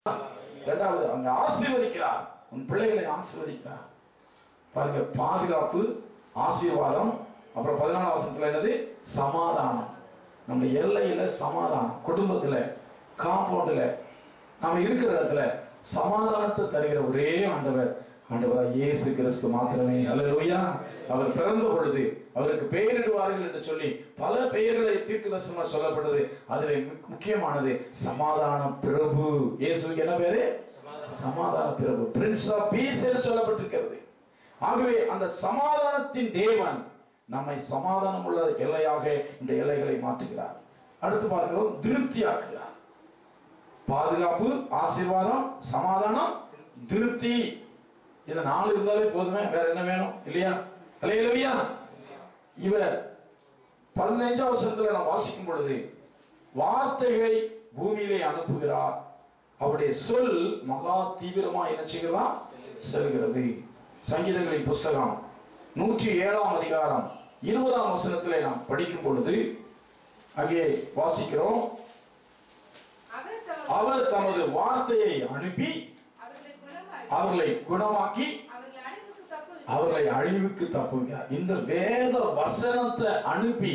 இரண்டாவது அங்க ஆசீர்வதிக்கிறார் உன் பிள்ளைகளை ஆசீர்வதிக்கிறார் பாருங்க பாதுகாப்பு ஆசீர்வாதம் அப்புறம் பதினாலாம் வருஷத்துல என்னது சமாதானம் நம்ம எல்லையில சமாதானம் குடும்பத்துல காம்பவுண்ட்ல நாம இருக்கிற இடத்துல சமாதானத்தை தருகிற ஒரே ஆண்டவர் ஆண்டவராக இயேசு கிறிஸ்து மாத்திரமே அல்லேலூயா அவர் பிறந்த பொழுது அவருக்கு பெயரிடுவார்கள் என்று சொல்லி பல பெயர்களை தீர்க்கதரிசனமா சொல்லப்பட்டது அதில் முக்- முக்கியமானது சமாதான பிரபு இயேசுக்கு என்ன பேரு சமாதான பிரபு பிரின்ஸ் ஆஃப் பீஸ் என்று சொல்லப்பட்டிருக்கிறது ஆகவே அந்த சமாதானத்தின் தேவன் நம்மை சமாதானம் உள்ள எல்லையாக இந்த எல்லைகளை மாற்றுகிறார் அடுத்து பார்க்கிறோம் திருப்தியாக்குகிறார் பாதுகாப்பு ஆசீர்வாதம் சமாதானம் திருப்தி இந்த நாலு இருந்தாலே போதுமே வேற என்ன வேணும் இல்லையா இல்லையா இவர் பதினைஞ்சாம் வருஷத்துல நாம் வாசிக்கும் பொழுது வார்த்தைகளை பூமியிலே அனுப்புகிறார் அவருடைய சொல் மகா தீவிரமா என்ன செய்கிறதா செல்கிறது சங்கீதங்களின் புஸ்தகம் நூற்றி ஏழாம் அதிகாரம் இருபதாம் வசனத்திலே நாம் படிக்கும் பொழுது அங்கே வாசிக்கிறோம் அவர் தமது அவர் தமது வார்த்தையை அனுப்பி அவர்களை குணமாக்கி அவர்களை குணமாக்கி அவர்களை அழிவுக்கு தப்பு அவர்களை அழிவுக்கு தப்புகிறார் இந்த வேத வசனத்தை அனுப்பி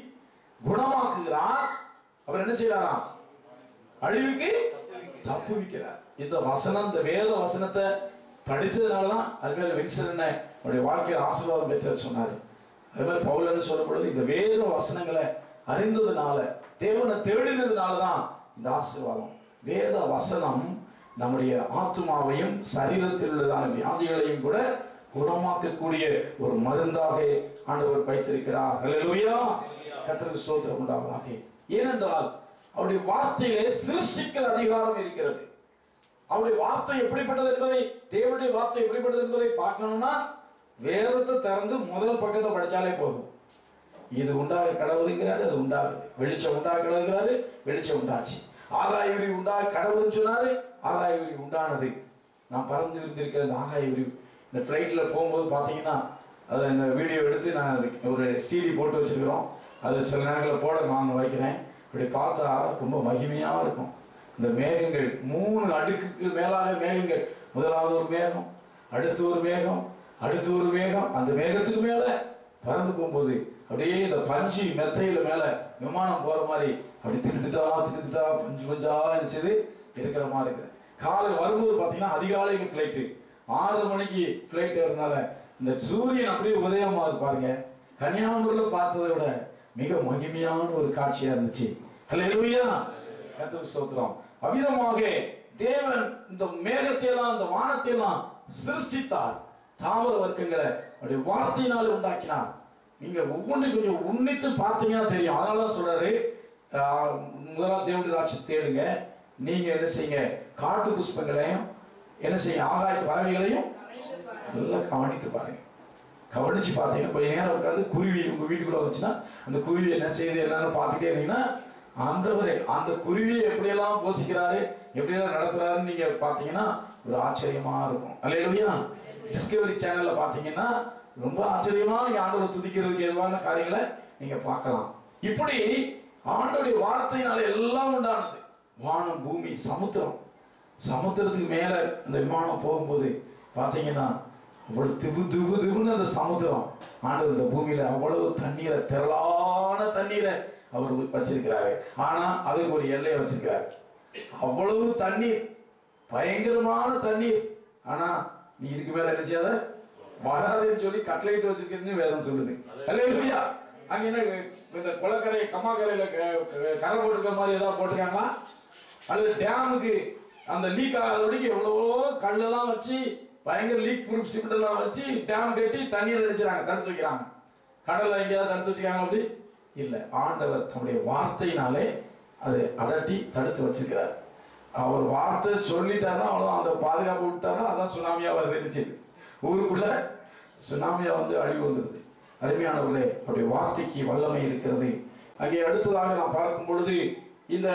குணமாக்குகிறார் அவர் என்ன செய்யறாராம் அழிவுக்கு தப்புவிக்கிறார் இந்த வசனம் இந்த வேத வசனத்தை படிச்சதுனாலதான் அதுமாதிரி வின்சன் என்ன அவருடைய வாழ்க்கையில் ஆசீர்வாதம் பெற்ற சொன்னாரு அது மாதிரி பவுலன்னு சொல்லப்படுது இந்த வேத வசனங்களை அறிந்ததுனால தேவனை தேடினதுனாலதான் இந்த ஆசீர்வாதம் வேத வசனம் நம்முடைய ஆத்மாவையும் சரீரத்தில் உள்ளதான வியாதிகளையும் கூட குணமாக்கக்கூடிய ஒரு மருந்தாக ஆண்டவர் வைத்திருக்கிறார் ஹalleluya கர்த்தருக்கு ஸ்தோத்திரம் உண்டாவதாக ஏனென்றால் அவருடைய வார்த்தையிலே சிருஷ்டிக்கிற அதிகாரம் இருக்கிறது அவருடைய வார்த்தை எப்படிப்பட்டது என்பதை தேவனுடைய வார்த்தை எப்படிப்பட்டது என்பதை பார்க்கணும்னா வேதத்தை திறந்து முதல் பக்கத்தை படிச்சாலே போதும் இது உண்டாக கடவுளுங்கிறாரு அது உண்டாகுது வெளிச்சம் உண்டாக கடவுளுங்கிறாரு வெளிச்சம் உண்டாச்சு ஆகாய விரி உண்டாக கடவுள்னு சொன்னாரு ஆகாய விரி உண்டானது நான் பறந்து இருந்திருக்கிற இந்த ஆகாய விரி இந்த ஃப்ளைட்ல போகும்போது பாத்தீங்கன்னா அதை இந்த வீடியோ எடுத்து நான் அதுக்கு ஒரு சிடி போட்டு வச்சிருக்கிறோம் அது சில நேரங்களில் போட நான் வைக்கிறேன் இப்படி பார்த்தா ரொம்ப மகிமையா இருக்கும் இந்த மேகங்கள் மூணு அடுக்குக்கு மேலாக மேகங்கள் முதலாவது ஒரு மேகம் அடுத்து ஒரு மேகம் அடுத்து ஒரு மேகம் அந்த மேகத்துக்கு மேல பறந்து போகும்போது அப்படியே இந்த பஞ்சு மெத்தையில மேல விமானம் போற மாதிரி அப்படி திட்டுத்தா திட்டுத்தா பஞ்சு பஞ்சா இருந்துச்சு இருக்கிற மாதிரி இருக்குது காலையில் வரும்போது பாத்தீங்கன்னா அதிகாலையில் ஃபிளைட்டு ஆறு மணிக்கு ஃபிளைட் இருந்தால இந்த சூரியன் அப்படியே உதயமாகுது பாருங்க கன்னியாகுமரியில பார்த்ததை விட மிக மகிமையான ஒரு காட்சியா இருந்துச்சு அல்லேலூயா கர்த்தருக்கு ஸ்தோத்திரம் அவ்விதமாக தேவன் இந்த மேகத்தை எல்லாம் இந்த வானத்தை எல்லாம் சிருஷ்டித்தார் தாவர வர்க்கங்களை அவருடைய வார்த்தையினால உண்டாக்கினார் நீங்க ஒவ்வொன்றையும் கொஞ்சம் உன்னித்து பார்த்தீங்கன்னா தெரியும் அதனால தான் சொல்றாரு ஆஹ், முதலாம் தேவனுடைய ராட்சி தேடுங்க நீங்க என்ன செய்யுங்க காட்டு புஷ்பங்களையும் என்ன செய்யுங்க ஆகாய பறவைகளையும் கவனித்து பாருங்கள். நல்லா கவனித்து பாருங்க கவனிச்சு பார்த்தீங்கன்னா கொஞ்ச நேரம் உட்காந்து குருவி உங்க வீட்டுக்குள்ள வந்துச்சுன்னா அந்த குருவி என்ன செய்யுது என்னன்னு பார்த்துட்டே இருந்தீங்கன்னா ஆண்டவரே அந்த குருவியை எப்படியெல்லாம் போசிக்கிறாரு எப்படியெல்லாம் நடத்துறாருன்னு நீங்க பார்த்தீங்கன்னா ஒரு ஆச்சரியமா இருக்கும் அல்லையா டிஸ்கவரி சேனல்ல பார்த்தீங்கன்னா ரொம்ப ஆச்சரியமா நீங்க ஆண்டவரை துதிக்கிறதுக்கு எதுவான காரியங்களை நீங்க பார்க்கலாம் இப்படி ஆண்டவருடைய வார்த்தையினால எல்லாம் உண்டானது வானம் பூமி சமுத்திரம் சமுத்திரத்துக்கு மேல இந்த விமானம் போகும்போது பாத்தீங்கன்னா அவ்வளவு திபு திபு திபுன்னு அந்த சமுத்திரம் ஆண்டவர் இந்த பூமியில அவ்வளவு தண்ணீரை திரளான தண்ணீரை அவர் வச்சிருக்கிறாரு ஆனா அதுக்கு ஒரு எல்லையை வச்சிருக்கிறாரு அவ்வளவு தண்ணீர் பயங்கரமான தண்ணீர் ஆனா நீ இதுக்கு மேல என்ன செய்யாத வராதுன்னு சொல்லி கட்லைட் வச்சிருக்கீங்கன்னு வேதம் சொல்லுது அல்லேலூயா அங்க என்ன இந்த குளக்கரை கம்மாக்கரையில க- க- கரை போட்டிருக்க மாதிரி ஏதாவது போட்டிருக்காங்களா அல்லது டேமுக்கு அந்த லீக் ஆகாதபடிக்கு எவ்வளவோ கல்லெல்லாம் வச்சு பயங்கர லீக் ப்ரூஃப் சிமெண்ட் எல்லாம் வச்சு டேம் கட்டி தண்ணீர் அடிச்சுறாங்க தடுத்து வைக்கிறாங்க கடல்ல எங்கேயாவது தடுத்து வச்சுக்காங்க அப்படி இல்ல ஆண்டவர் தம்முடைய வார்த்தையினாலே அதை அதட்டி தடுத்து வச்சிருக்கிறார் அவர் வார்த்தை சொல்லிட்டாருன்னா அவ்வளவுதான் அந்த பாதுகாப்பு விட்டாருன்னா அதான் சுனாமியா வருது இருந்துச்சு ஊருக்குள்ள சுனாமியா வந்து அழிவு வந்துருது அருமையானவர்களே அவருடைய வார்த்தைக்கு வல்லமை இருக்கிறது அங்கே அடுத்ததாக நாம் பார்க்கும் பொழுது இந்த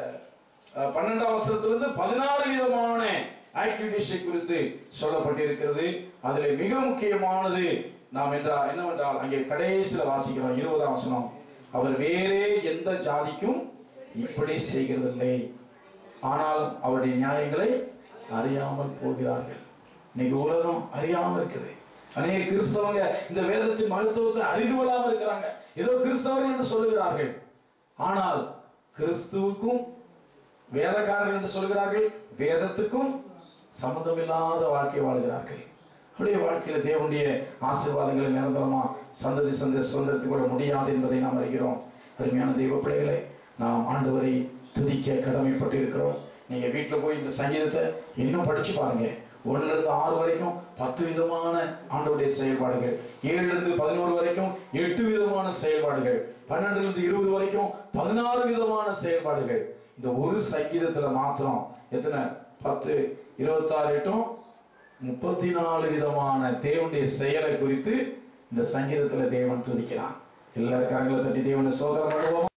அஹ், பன்னெண்டாம் வருஷத்திலிருந்து பதினாறு விதமான ஆக்டிவிட்டிஸை குறித்து சொல்லப்பட்டிருக்கிறது அதில் மிக முக்கியமானது நாம் என்றால் என்னவென்றால் அங்கே கடைசியில வாசிக்கிறோம் இருபதாம் வசனம் அவர் வேறே எந்த ஜாதிக்கும் இப்படி செய்கிறதில்லை ஆனால் அவருடைய நியாயங்களை அறியாமல் போகிறார்கள் இன்னைக்கு உலகம் அறியாம இருக்குது அநேக கிறிஸ்தவங்க இந்த வேதத்தின் மகத்துவத்தை அறிந்து கொள்ளாம இருக்கிறாங்க ஏதோ கிறிஸ்தவர்கள் என்று சொல்லுகிறார்கள் ஆனால் கிறிஸ்துவுக்கும் வேதக்காரர்கள் என்று சொல்கிறார்கள் வேதத்துக்கும் சம்பந்தமில்லாத வாழ்க்கை வாழ்கிறார்கள் அவருடைய வாழ்க்கையில தேவனுடைய ஆசீர்வாதங்களை நிரந்தரமா சந்ததி சந்ததி சுதந்திரத்துக்கு கொள்ள முடியாது என்பதை நாம் அறிகிறோம் அருமையான தெய்வ பிள்ளைகளை நாம் ஆண்டவரை துதிக்க கடமைப்பட்டு இருக்கிறோம் நீங்க வீட்டுல போய் இந்த சங்கீதத்தை இன்னும் படிச்சு பாருங்க ஒண்ணுல இருந்து ஆறு வரைக்கும் பத்து விதமான ஆண்டவருடைய செயல்பாடுகள் ஏழுல இருந்து பதினோரு வரைக்கும் எட்டு விதமான செயல்பாடுகள் பன்னெண்டுல இருந்து இருபது வரைக்கும் பதினாறு விதமான செயல்பாடுகள் இந்த ஒரு சங்கீதத்துல மாத்திரம் எத்தனை பத்து இருபத்தாறு எட்டும் முப்பத்தி நாலு விதமான தேவனுடைய செயலை குறித்து இந்த சங்கீதத்துல தேவன் துதிக்கிறான் எல்லா கரங்களை தட்டி தேவனை சோதனை பண்ணுவோமா